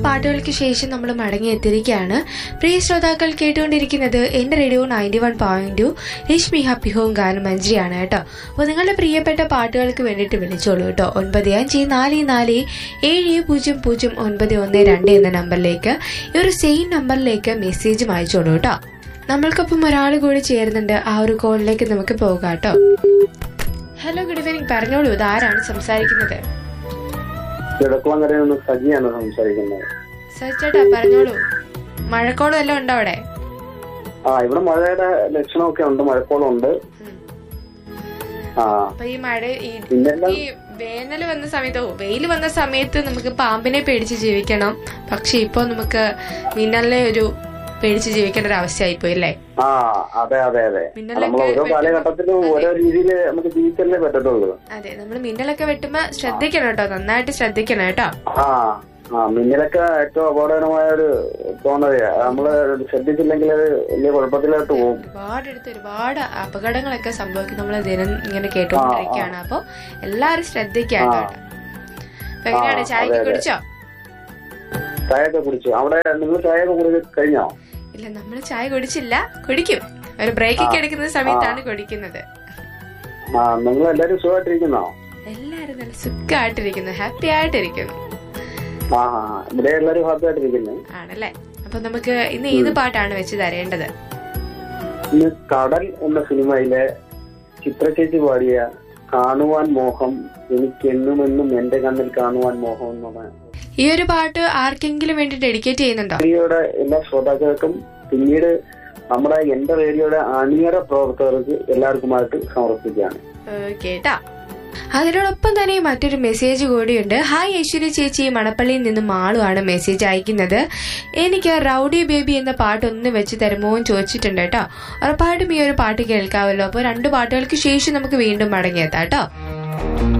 പാട്ടുകൾക്ക് ശേഷം നമ്മൾ മടങ്ങിയെത്തിയിരിക്കുകയാണ് പ്രിയ ശ്രോതാക്കൾ കേട്ടുകൊണ്ടിരിക്കുന്നത് എന്റെ radio ninety one point two Rashmi happy home ഗാനം മഞ്ജരിയാണ് കേട്ടോ അപ്പോൾ നിങ്ങളുടെ പ്രിയപ്പെട്ട പാട്ടുകൾക്ക് വേണ്ടിയിട്ട് വിളിച്ചോളൂ കേട്ടോ ഒൻപത് അഞ്ച് നാല് നാല് ഏഴ് പൂജ്യം പൂജ്യം ഒൻപത് ഒന്ന് രണ്ട് എന്ന നമ്പറിലേക്ക് ഈ ഒരു സെയിം നമ്പറിലേക്ക് മെസ്സേജും അയച്ചോളൂ കേട്ടോ നമ്മൾക്കൊപ്പം ഒരാൾ കൂടി ചേരുന്നുണ്ട് ആ ഒരു കോളിലേക്ക് നമുക്ക് പോകാം കേട്ടോ ഹലോ ഗുഡ് ഈവനിങ് പറഞ്ഞോളൂ ഇതാരാണ് സംസാരിക്കുന്നത് കിഴക്കുളങ്ങരയിൽ നിന്ന് സജിയാണ് സംസാരിക്കുന്നത് സച്ചേട്ടാ പറഞ്ഞോളൂ മഴക്കോളം എല്ലാം ഉണ്ടോ അവിടെ ആ ഇവിടെ മഴയുടെ ലക്ഷണമൊക്കെ ഉണ്ട് മഴക്കോളുണ്ട് ഉം. ആ അപ്പൊ ഈ മഴ ഈ പിന്നെന്താ ഈ വേനൽ വന്ന സമയത്ത് വെയിൽ വന്ന സമയത്ത് നമുക്ക് പാമ്പിനെ പേടിച്ച് ജീവിക്കണം പക്ഷെ ഇപ്പൊ നമുക്ക് മിന്നലിനെ ഒരു പേടിച്ച് ജീവിക്കേണ്ട ഒരു അവസ്ഥയായിപ്പോയി അല്ലേ ആ അതെ അതെ അതെ മിന്നലൊക്കെ നമ്മൾ ഓരോ വെട്ടുമ്പോ- കാലഘട്ടത്തിലും ഓരോ രീതിയിൽ നമുക്ക് ജീവിച്ചല്ലേ പറ്റത്തുള്ളൂ അതെ നമ്മൾ മിന്നലൊക്കെ വെട്ടുമ്പോ ശ്രദ്ധിക്കണം കേട്ടോ നന്നായിട്ട് ശ്രദ്ധിക്കണം കേട്ടോ ആ ആ മിന്നലൊക്കെ ഏറ്റവും അപകടകരമായ ഒരു തോന്നലയാ നമ്മള് ശ്രദ്ധിച്ചില്ലെങ്കിൽ അത് വലിയ കുഴപ്പത്തിലോട്ട് പോകും ഒരുപാടടുത്ത് ഒരുപാട് അപകടങ്ങളൊക്കെ സംഭവിക്കും നമ്മൾ ദിനം ഇങ്ങനെ കേട്ടുകൊണ്ടിരിക്കുകയാണ് അപ്പൊ എല്ലാരും ശ്രദ്ധിക്കാം ആ. കേട്ടോ അപ്പൊ എങ്ങനെയാണ് ആ, ചായക്ക് അതെ, അതെ. കുടിച്ചോ ചായയൊക്കെ കുടിച്ചു അവിടെ നിങ്ങൾ ചായയൊക്കെ കുടിച്ച് കഴിഞ്ഞോ ഇല്ല നമ്മൾ ചായ കുടിച്ചില്ല കുടിക്കും ഒരു ബ്രേക്ക് ഒക്കെ എടുക്കുന്ന സമയത്താണ് കുടിക്കുന്നത് ആ നിങ്ങൾ എല്ലാരും സുഖമായിട്ടിരിക്കുന്നോ എല്ലാരും നല്ല സുഖമായിട്ടിരിക്കുന്നു ഹാപ്പി ആയിട്ടിരിക്കുന്നു ആ ആ ആ. ഇവിടെ എല്ലാരും ഹാപ്പി ആയിട്ടിരിക്കുന്നു ആണല്ലേ അപ്പൊ നമുക്ക് ഇന്ന് ഏത് പാട്ടാണ് വെച്ച് തരേണ്ടത് ഇന്ന് കടൽ എന്ന സിനിമയിലെ ചിത്രചേച്ചി പാടിയ കാണുവാൻ മോഹം എനിക്കെന്നുമെന്നും എന്റെ കണ്ണിൽ കാണുവാൻ മോഹം എന്നാണ് ഈ ഒരു പാട്ട് ആർക്കെങ്കിലും വേണ്ടി ഡെഡിക്കേറ്റ് ചെയ്യുന്നുണ്ടോ റേഡിയോയുടെ എല്ലാ ശ്രോതാക്കൾക്കും പിന്നീട് നമ്മുടെ എന്റെ റേഡിയോയുടെ അണിയറ പ്രവർത്തകർക്ക് എല്ലാവർക്കുമായിട്ട് സമർപ്പിക്കുകയാണ് കേട്ടാ അതിനോടൊപ്പം തന്നെ മറ്റൊരു മെസ്സേജ് കൂടിയുണ്ട് ഹായ് ഐശ്വര്യ ചേച്ചി മണപ്പള്ളിയിൽ നിന്നും മാളുമാണ് മെസ്സേജ് അയക്കുന്നത് എനിക്ക് റൗഡി ബേബി എന്ന പാട്ടൊന്ന് വെച്ച് തരുമോ എന്ന് ചോദിച്ചിട്ടുണ്ട് കേട്ടോ ഉറപ്പായിട്ടും ഈ ഒരു പാട്ട് കേൾക്കാമല്ലോ അപ്പോൾ രണ്ട് പാട്ടുകൾക്ക് ശേഷം നമുക്ക് വീണ്ടും മടങ്ങിയെത്താം കേട്ടോ